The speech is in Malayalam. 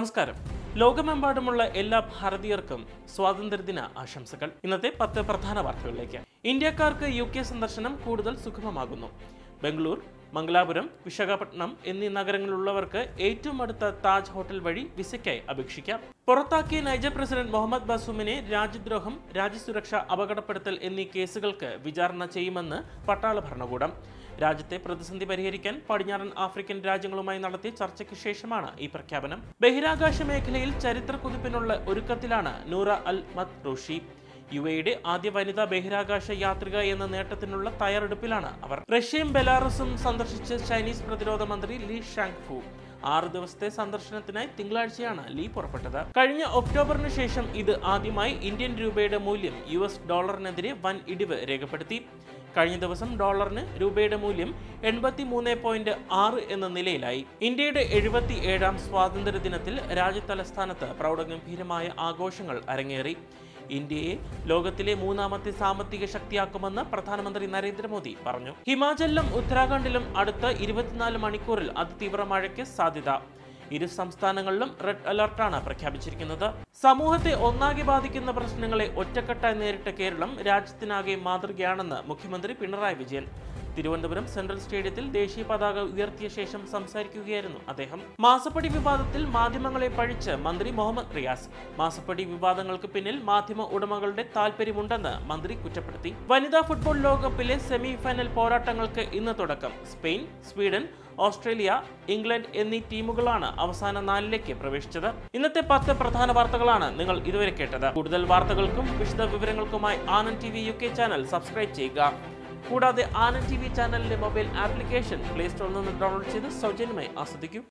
നമസ്കാരം ലോകമെമ്പാടുമുള്ള എല്ലാ ഭാരതീയർക്കും സ്വാതന്ത്ര്യദിന ആശംസകൾ ഇന്നത്തെ പത്ത് പ്രധാന വാർത്തകളിലേക്ക് ഇന്ത്യക്കാർക്ക് യു കെ സന്ദർശനം കൂടുതൽ സുഗമമാകുന്നു ബംഗളൂർ മംഗലാപുരം വിശാഖപട്ടണം എന്നീ നഗരങ്ങളിലുള്ളവർക്ക് ഏറ്റവും അടുത്ത താജ് ഹോട്ടൽ വഴി വിസയ്ക്കായി അപേക്ഷിക്കാം പുറത്താക്കിയ നൈജർ പ്രസിഡന്റ് മുഹമ്മദ് ബസൂമിനെ രാജ്യദ്രോഹം രാജ്യസുരക്ഷ അപകടപ്പെടുത്തൽ എന്നീ കേസുകൾക്ക് വിചാരണ ചെയ്യുമെന്ന് പട്ടാള ഭരണകൂടം രാജ്യത്തെ പ്രതിസന്ധി പരിഹരിക്കാൻ പടിഞ്ഞാറൻ ആഫ്രിക്കൻ രാജ്യങ്ങളുമായി നടത്തിയ ചർച്ചയ്ക്ക് ശേഷമാണ് ഈ പ്രഖ്യാപനം ബഹിരാകാശ മേഖലയിൽ ചരിത്ര കുതിപ്പിനുള്ള ഒരുക്കത്തിലാണ് നൂറ അൽ മത് റോഷി യു എയുടെ ആദ്യ വനിതാ ബഹിരാകാശ യാത്രിക എന്ന നേട്ടത്തിനുള്ള തയ്യാറെടുപ്പിലാണ് അവർ റഷ്യയും ബെലാറസും സന്ദർശിച്ച് ചൈനീസ് പ്രതിരോധ മന്ത്രി ലീ ഷാങ്ഫു ആറ് ദിവസത്തെ സന്ദർശനത്തിനായി തിങ്കളാഴ്ചയാണ് ലീ പുറപ്പെട്ടത് കഴിഞ്ഞ ഒക്ടോബറിന് ശേഷം ഇത് ആദ്യമായി ഇന്ത്യൻ രൂപയുടെ മൂല്യം യു എസ് ഡോളറിനെതിരെ വൻ ഇടിവ് രേഖപ്പെടുത്തി കഴിഞ്ഞ ദിവസം ഡോളറിന് രൂപയുടെ മൂല്യം എൺപത്തി മൂന്ന് പോയിന്റ് ആറ് എന്ന നിലയിലായി ഇന്ത്യയുടെ എഴുപത്തി ഏഴാം സ്വാതന്ത്ര്യ ദിനത്തിൽ രാജ്യതലസ്ഥാനത്ത് പ്രൗഢഗംഭീരമായ ആഘോഷങ്ങൾ അരങ്ങേറി ഇന്ത്യയെ ലോകത്തിലെ മൂന്നാമത്തെ സാമ്പത്തിക ശക്തിയാക്കുമെന്ന് പ്രധാനമന്ത്രി നരേന്ദ്രമോദി പറഞ്ഞു ഹിമാചലിലും ഉത്തരാഖണ്ഡിലും അടുത്ത ഇരുപത്തിനാല് മണിക്കൂറിൽ അതിതീവ്ര മഴയ്ക്ക് സാധ്യത ഇരു സംസ്ഥാനങ്ങളിലും റെഡ് അലർട്ടാണ് പ്രഖ്യാപിച്ചിരിക്കുന്നത് സമൂഹത്തെ ഒന്നാകെ ബാധിക്കുന്ന പ്രശ്നങ്ങളെ ഒറ്റക്കെട്ടായി നേരിട്ട കേരളം രാജ്യത്തിനാകെ മാതൃകയാണെന്ന് മുഖ്യമന്ത്രി പിണറായി വിജയൻ തിരുവനന്തപുരം സെൻട്രൽ സ്റ്റേഡിയത്തിൽ ദേശീയ പതാക ഉയർത്തിയ ശേഷം സംസാരിക്കുകയായിരുന്നു അദ്ദേഹം മാസപ്പടി വിവാദത്തിൽ മാധ്യമങ്ങളെ പഴിച്ച് മന്ത്രി മുഹമ്മദ് റിയാസ് മാസപ്പടി വിവാദങ്ങൾക്ക് പിന്നിൽ മാധ്യമ ഉടമകളുടെ താൽപര്യമുണ്ടെന്ന് മന്ത്രി കുറ്റപ്പെടുത്തി വനിതാ ഫുട്ബോൾ ലോകകപ്പിലെ സെമി ഫൈനൽ പോരാട്ടങ്ങൾക്ക് ഇന്ന് തുടക്കം സ്പെയിൻ സ്വീഡൻ ഓസ്ട്രേലിയ ഇംഗ്ലണ്ട് എന്നീ ടീമുകളാണ് അവസാന നാലിലേക്ക് പ്രവേശിച്ചത് ഇന്നത്തെ പത്ത് പ്രധാന വാർത്തകളാണ് നിങ്ങൾ ഇതുവരെ കേട്ടത് കൂടുതൽ വാർത്തകൾക്കും വിശദ വിവരങ്ങൾക്കുമായി Anand T V U K channel subscribe ചെയ്യുക കൂടാതെ ആനന്ദ് ടി വി ചാനലിന്റെ മൊബൈൽ ആപ്ലിക്കേഷൻ പ്ലേ സ്റ്റോറിൽ നിന്ന് ഡൗൺലോഡ് ചെയ്ത് സൗജന്യമായി ആസ്വദിക്കൂ